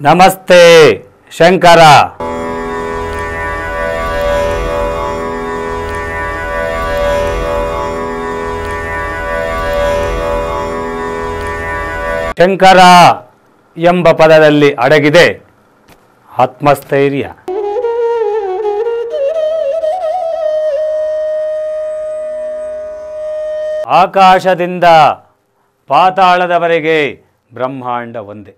ನಮಸ್ತೆ ಶಂಕರ ಶಂಕರ ಎಂಬ ಪದದಲ್ಲಿ ಅಡಗಿದೆ ಆತ್ಮಸ್ಥೈರ್ಯ ಆಕಾಶದಿಂದ ಪಾತಾಳದವರೆಗೆ ಬ್ರಹ್ಮಾಂಡ ಒಂದೇ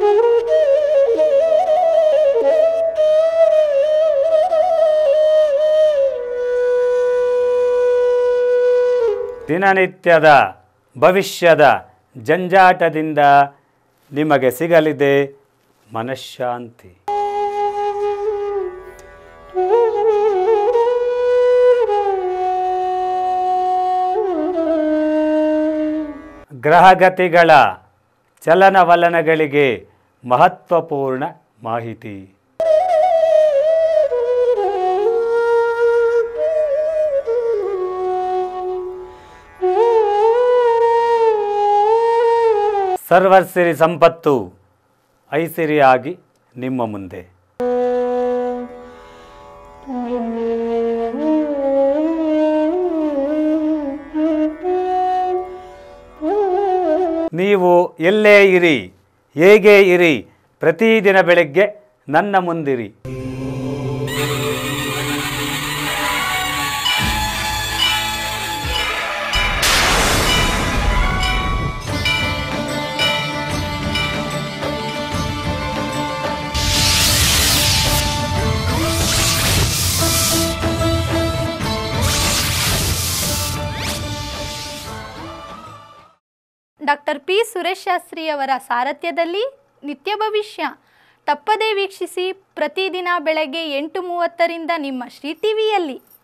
ದಿನನಿತ್ಯದ ಭವಿಷ್ಯದ ಜಂಜಾಟದಿಂದ ನಿಮಗೆ ಸಿಗಲಿದೆ ಮನಃಶಾಂತಿ ಗ್ರಹಗತಿಗಳ ಚಲನವಲನಗಳಿಗೆ ಮಹತ್ವಪೂರ್ಣ ಮಾಹಿತಿ ಸರ್ವಸಿರಿ ಸಂಪತ್ತು ಐಸಿರಿಯಾಗಿ ನಿಮ್ಮ ಮುಂದೆ ನೀವು ಎಲ್ಲೇ ಇರಿ ಹೇಗೆ ಇರಿ ಪ್ರತಿದಿನ ಬೆಳಗ್ಗೆ ನನ್ನ ಮುಂದಿರಿ ಡಾಕ್ಟರ್ ಪಿ ಸುರೇಶ್ ಶಾಸ್ತ್ರಿಯವರ ಸಾರಥ್ಯದಲ್ಲಿ ನಿತ್ಯ ಭವಿಷ್ಯ ತಪ್ಪದೇ ವೀಕ್ಷಿಸಿ ಪ್ರತಿದಿನ ಬೆಳಗ್ಗೆ ಎಂಟು ಮೂವತ್ತರಿಂದ ನಿಮ್ಮ ಶ್ರೀ ಟಿವಿಯಲ್ಲಿ